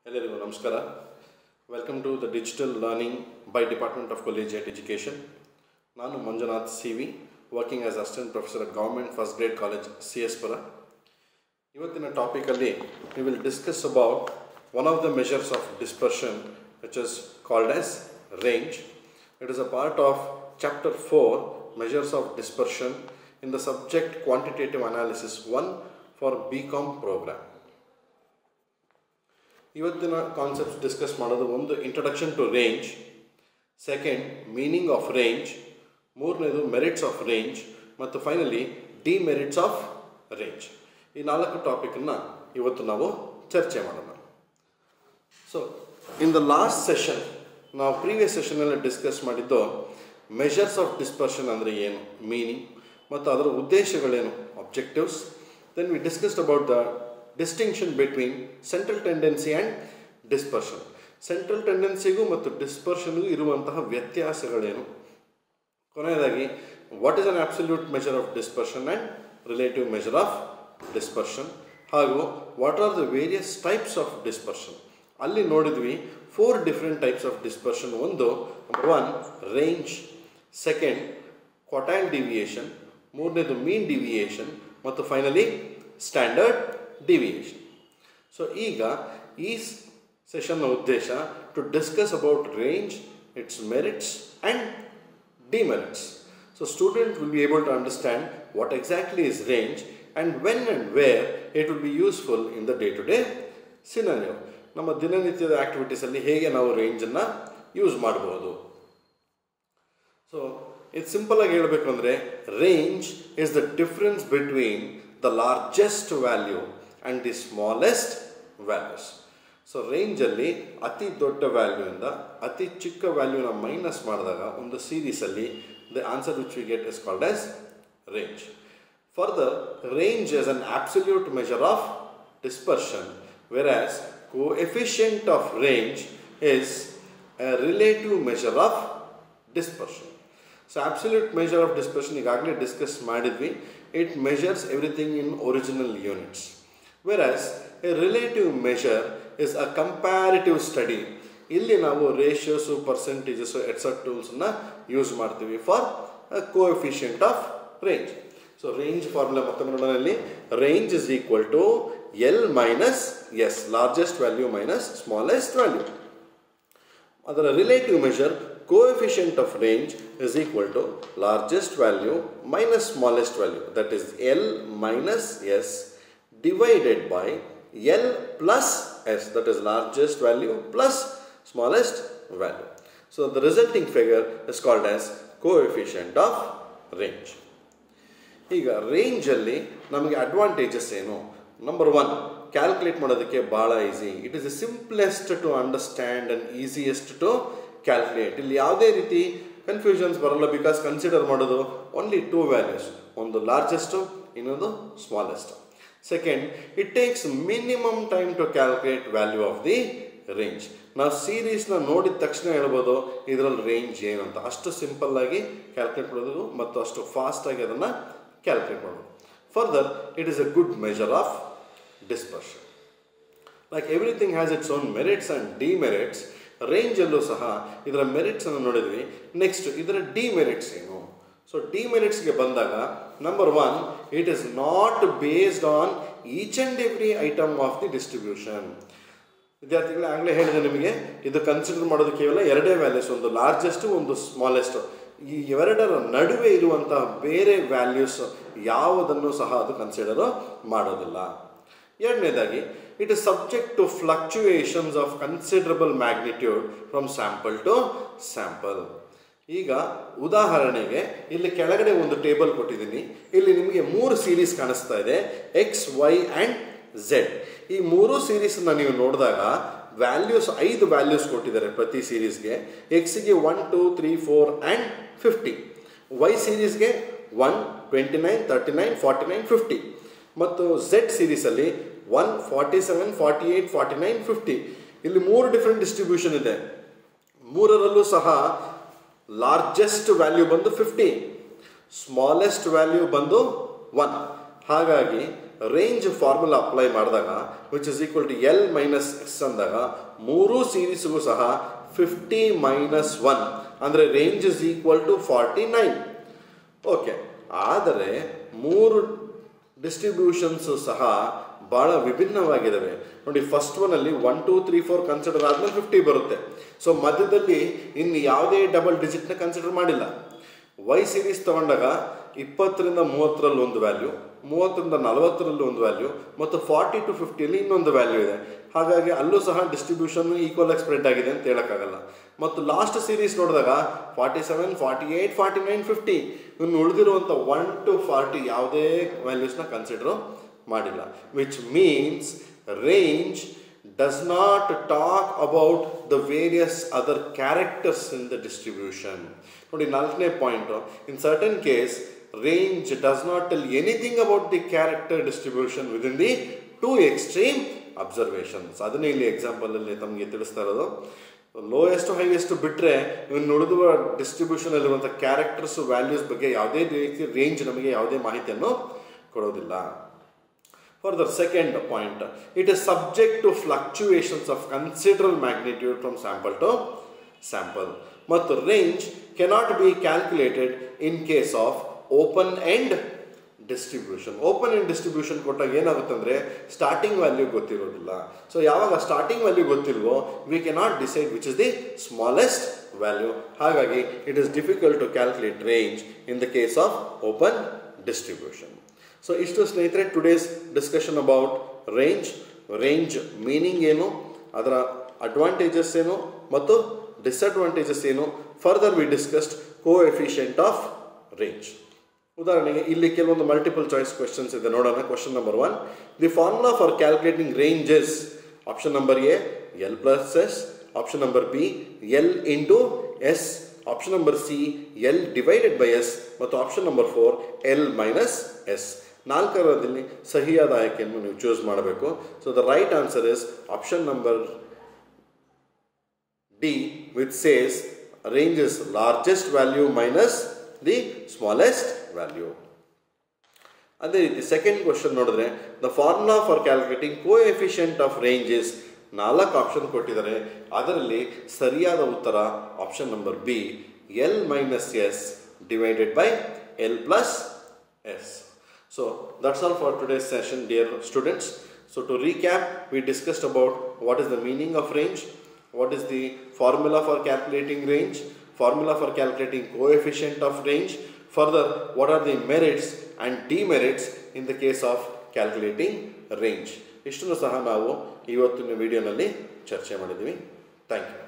ಎಲ್ಲರಿಗೂ ನಮಸ್ಕಾರ welcome to the digital learning by department of collegiate education ನಾನು Manjunath C V working as assistant professor at government first grade college C S Pura ಇವತ್ತಿನ ಟಾಪಿಕಲ್ಲಿ we will discuss about one of the measures of dispersion which is called as range it is a part of chapter four measures of dispersion in the subject quantitative analysis one for B Com program ಇವತ್ತಿನ concepts discuss ಮಾಡೋದು ಒಂದು introduction to range second meaning of range ಮೂರನೇದು merits of range ಮತ್ತು finally demerits of range ಈ ನಾಲ್ಕು ಟಾಪಿಕನ್ನು ಇವತ್ತು ನಾವು ಚರ್ಚೆ ಮಾಡೋಣ so in the last session ನಾವು ಪ್ರೀವಿಯಸ್ ಸೆಷನಲ್ಲಿ ಡಿಸ್ಕಸ್ ಮಾಡಿದ್ದು ಮೆಷರ್ಸ್ ಆಫ್ ಡಿಸ್ಪರ್ಷನ್ ಅಂದರೆ ಏನು ಮೀನಿಂಗ್ ಮತ್ತು ಅದರ ಉದ್ದೇಶಗಳೇನು objectives then we discussed about the distinction between central tendency and dispersion central ಟೆಂಡೆನ್ಸಿಗೂ ಮತ್ತು ಡಿಸ್ಪರ್ಷನ್ಗೂ ಇರುವಂತಹ ವ್ಯತ್ಯಾಸಗಳೇನು ಕೊನೆಯದಾಗಿ what is an absolute measure of dispersion and relative measure of dispersion ಹಾಗೂ what are the various types of dispersion ಅಲ್ಲಿ ನೋಡಿದ್ವಿ four different types of dispersion ಒಂದು number one range second quartile deviation ಮೂರನೇದು ಮೀನ್ ಡಿವಿಯೇಷನ್ ಮತ್ತು finally standard deviation so ಈಗ ಈ ಸೆಷನ್ನ ಉದ್ದೇಶ to discuss about range its merits and demerits so student will be able to understand what exactly is range and when and where it will be useful in the day to day scenario ನಮ್ಮ ದಿನನಿತ್ಯದ ಆ್ಯಕ್ಟಿವಿಟೀಸಲ್ಲಿ ಹೇಗೆ ನಾವು ರೇಂಜನ್ನು use ಮಾಡ್ಬೋದು so ಇದು simple ಆಗಿ ಹೇಳಬೇಕು ಅಂದರೆ range is the difference between the largest value and the smallest values so ರೇಂಜಲ್ಲಿ ಅತಿ ದೊಡ್ಡ ವ್ಯಾಲ್ಯೂಯಿಂದ ಅತಿ ಚಿಕ್ಕ ವ್ಯಾಲ್ಯೂನ ಮೈನಸ್ ಮಾಡಿದಾಗ ಒಂದು ಸೀರೀಸಲ್ಲಿ the answer which we get is called as range further range is an absolute measure of dispersion whereas coefficient of range is a relative measure of dispersion. So absolute measure of dispersion ಈಗಾಗಲೇ discuss ಮಾಡಿದ್ವಿ it measures everything in original units whereas a relative measure is a comparative study ಇಲ್ಲಿ ನಾವು ratios percentages et cetera ಟೂಲ್ಸನ್ನ use ಮಾಡ್ತೀವಿ for coefficient of range so range formula ಮತ್ತೊಮ್ಮೆ ನೋಡೋಣ ಇಲ್ಲಿ range is equal to L minus S largest value minus smallest value ಅದರ relative measure coefficient of range is equal to largest value minus smallest value that is L minus S divided by L plus S that is largest value plus smallest value so the resulting figure is called as coefficient of range ಈಗ ರೇಂಜಲ್ಲಿ ನಮಗೆ advantages ಏನು number one calculate ಮಾಡೋದಕ್ಕೆ ಭಾಳ easy it is the simplest to understand and easiest to calculate ಇಲ್ಲಿ ಯಾವುದೇ ರೀತಿ confusions ಬರಲ್ಲ ಬಿಕಾಸ್ ಕನ್ಸಿಡರ್ ಮಾಡೋದು ಓನ್ಲಿ ಟೂ ವ್ಯಾಲ್ಯೂಸ್ ಒಂದು ಲಾರ್ಜೆಸ್ಟು ಇನ್ನೊಂದು smallest second it takes minimum time to calculate value of the range ನಾವು ಸೀರೀಸ್ನ ನೋಡಿದ ತಕ್ಷಣ ಹೇಳ್ಬೋದು ಇದರಲ್ಲಿ ರೇಂಜ್ ಏನು ಅಂತ ಅಷ್ಟು ಸಿಂಪಲ್ಲಾಗಿ ಕ್ಯಾಲ್ಕುಲೇಟ್ ಮಾಡೋದು ಮತ್ತು ಅಷ್ಟು ಫಾಸ್ಟಾಗಿ ಅದನ್ನು ಕ್ಯಾಲ್ಕುಲೇಟ್ ಮಾಡೋದು further it is a good measure of dispersion like everything has its own merits and demerits ರೇಂಜಲ್ಲೂ ಸಹ ಇದರ ಮೆರಿಟ್ಸನ್ನು ನೋಡಿದ್ವಿ ನೆಕ್ಸ್ಟ್ ಇದರ ಡಿಮೆರಿಟ್ಸ್ ಏನು ಸೊ ಡಿಮೆರಿಟ್ಸ್ಗೆ ಬಂದಾಗ number one it is not based on each and every item of the distribution ವಿದ್ಯಾರ್ಥಿಗಳೇ ಆಗಲೇ ಹೇಳಿದೆ ನಿಮಗೆ ಇದು ಕನ್ಸಿಡರ್ ಮಾಡೋದು ಕೇವಲ ಎರಡೇ ವ್ಯಾಲ್ಯೂಸ್ ಒಂದು ಲಾರ್ಜೆಸ್ಟು ಒಂದು ಸ್ಮಾಲೆಸ್ಟು ಈ ಎರಡರ ನಡುವೆ ಇರುವಂತಹ ಬೇರೆ ವ್ಯಾಲ್ಯೂಸ್ ಯಾವುದನ್ನು ಸಹ ಅದು ಕನ್ಸಿಡರ್ ಮಾಡೋದಿಲ್ಲ ಎರಡನೇದಾಗಿ it is subject to fluctuations of considerable magnitude from sample to sample ಈಗ ಉದಾಹರಣೆಗೆ ಇಲ್ಲಿ ಕೆಳಗಡೆ ಒಂದು ಟೇಬಲ್ ಕೊಟ್ಟಿದ್ದೀನಿ ಇಲ್ಲಿ ನಿಮಗೆ ಮೂರು ಸೀರೀಸ್ ಕಾಣಿಸ್ತಾ ಇದೆ ಎಕ್ಸ್ ವೈ ಆ್ಯಂಡ್ ಝೆಡ್ ಈ ಮೂರು ಸೀರೀಸನ್ನು ನೀವು ನೋಡಿದಾಗ ವ್ಯಾಲ್ಯೂಸ್ ಐದು ವ್ಯಾಲ್ಯೂಸ್ ಕೊಟ್ಟಿದ್ದಾರೆ ಪ್ರತಿ ಸೀರೀಸ್ಗೆ ಎಕ್ಸ್ಗೆ one two three four and fifty Y ಸೀರೀಸ್ಗೆ one twenty nine thirty nine forty nine fifty ಮತ್ತು ಝೆಡ್ ಸೀರೀಸಲ್ಲಿ one forty seven forty eight forty nine fifty ಇಲ್ಲಿ ಮೂರು ಡಿಫ್ರೆಂಟ್ ಡಿಸ್ಟ್ರಿಬ್ಯೂಷನ್ ಇದೆ ಮೂರರಲ್ಲೂ ಸಹ ಲಾರ್ಜೆಸ್ಟ್ ವ್ಯಾಲ್ಯೂ ಬಂದು ಫಿಫ್ಟಿ ಸ್ಮಾಲೆಸ್ಟ್ ವ್ಯಾಲ್ಯೂ ಬಂದು ಒನ್ ಹಾಗಾಗಿ ರೇಂಜ್ ಫಾರ್ಮುಲಾ ಅಪ್ಲೈ ಮಾಡಿದಾಗ which is equal to L minus S ಅಂದಾಗ ಮೂರೂ ಸೀರೀಸ್ಗೂ ಸಹ ಫಿಫ್ಟಿ ಮೈನಸ್ ಒನ್ ಅಂದರೆ range is equal to forty nine okay ಆದರೆ ಮೂರು ಡಿಸ್ಟ್ರಿಬ್ಯೂಷನ್ಸು ಸಹ ಭಾಳ ವಿಭಿನ್ನವಾಗಿದ್ದಾವೆ ನೋಡಿ ಫಸ್ಟ್ ಒನಲ್ಲಿ one two three four consider ಆದಮೇಲೆ ಫಿಫ್ಟಿ ಬರುತ್ತೆ ಸೊ ಮಧ್ಯದಲ್ಲಿ ಇನ್ನು ಯಾವುದೇ ಡಬಲ್ ಡಿಜಿಟ್ನ ಕನ್ಸಿಡರ್ ಮಾಡಿಲ್ಲ ವೈ ಸೀರೀಸ್ ತಗೊಂಡಾಗ ಇಪ್ಪತ್ತರಿಂದ ಮೂವತ್ತರಲ್ಲಿ ಒಂದು ವ್ಯಾಲ್ಯೂ ಮೂವತ್ತರಿಂದ ನಲವತ್ತರಲ್ಲಿ ಒಂದು ವ್ಯಾಲ್ಯೂ ಮತ್ತು ಫಾರ್ಟಿ ಟು ಫಿಫ್ಟಿಯಲ್ಲಿ ಇನ್ನೊಂದು ವ್ಯಾಲ್ಯೂ ಇದೆ ಹಾಗಾಗಿ ಅಲ್ಲೂ ಸಹ ಡಿಸ್ಟ್ರಿಬ್ಯೂಷನ್ ಈಕ್ವಲ್ ಆಗಿ ಸ್ಪ್ರೆಡ್ ಆಗಿದೆ ಅಂತ ಹೇಳೋಕ್ಕಾಗಲ್ಲ ಮತ್ತು ಲಾಸ್ಟ್ ಸೀರೀಸ್ ನೋಡಿದಾಗ forty seven forty eight forty nine fifty ಇನ್ನು ಉಳಿದಿರುವಂಥ ಒನ್ ಟು ಫಾರ್ಟಿ ಯಾವುದೇ ವ್ಯಾಲ್ಯೂಸ್ನ ಕನ್ಸಿಡರು ಮಾಡಿಲ್ಲ which means range does not talk about the various other characters in the distribution ನೋಡಿ ನಾಲ್ಕನೇ point in certain case range does not tell anything about the character distribution within the two extreme observations ಅದನ್ನೇ ಇಲ್ಲಿ ಎಕ್ಸಾಂಪಲಲ್ಲಿ ತಮಗೆ ತಿಳಿಸ್ತಾ ಇರೋದು lowest highest ಬಿಟ್ಟರೆ ಇನ್ನು ಉಳಿದುವ ಡಿಸ್ಟ್ರಿಬ್ಯೂಷನಲ್ಲಿರುವಂಥ characters values ಬಗ್ಗೆ ಯಾವುದೇ ರೀತಿ ರೇಂಜ್ ನಮಗೆ ಯಾವುದೇ ಮಾಹಿತಿಯನ್ನು ಕೊಡೋದಿಲ್ಲ Further, second point, it is subject to fluctuations of considerable magnitude from sample to sample. ಮತ್ತು range cannot be calculated in case of open end distribution open end distribution ಕೊಟ್ಟಾಗ ಏನಾಗುತ್ತೆ ಅಂದರೆ ಸ್ಟಾರ್ಟಿಂಗ್ ವ್ಯಾಲ್ಯೂ ಗೊತ್ತಿರೋದಿಲ್ಲ so ಯಾವಾಗ starting value ಗೊತ್ತಿಲ್ವೋ we cannot decide which is the smallest value ಹಾಗಾಗಿ it is difficult to calculate range in the case of open distribution so ಇಷ್ಟು ಸ್ನೇಹಿತರೆ today's discussion about range range meaning ಏನು ಅದರ advantages ಏನು ಮತ್ತು disadvantages ಏನು further we discussed coefficient of range ಉದಾಹರಣೆಗೆ ಇಲ್ಲಿ ಕೆಲವೊಂದು ಮಲ್ಟಿಪಲ್ ಚಾಯ್ಸ್ ಕ್ವೆಶನ್ಸ್ ಇದೆ ನೋಡೋಣ question number one the formula for calculating ranges option number A L plus S option number B L into S option number C L divided by S ಮತ್ತು option number four L minus S ನಾಲ್ಕರದಲ್ಲಿ ಸಹಿಯಾದ ಆಯ್ಕೆಯನ್ನು ನೀವು choose ಮಾಡಬೇಕು so the right answer is option number D which says range is largest value minus the smallest value ಅದೇ ರೀತಿ second question ನೋಡಿದ್ರೆ the formula for calculating coefficient of ranges ನಾಲ್ಕು option ಕೊಟ್ಟಿದ್ದಾರೆ ಅದರಲ್ಲಿ ಸರಿಯಾದ ಉತ್ತರ option number B L minus S divided by L plus S so that's all for today's session dear students so to recap we discussed about what is the meaning of range what is the formula for calculating range formula for calculating coefficient of range further what are the merits and demerits in the case of calculating range ಇಷ್ಟನ್ನು ಸಹ ನಾವು ಇವತ್ತಿನ ವಿಡಿಯೋನಲ್ಲಿ ಚರ್ಚೆ ಮಾಡಿದ್ದೀವಿ thank you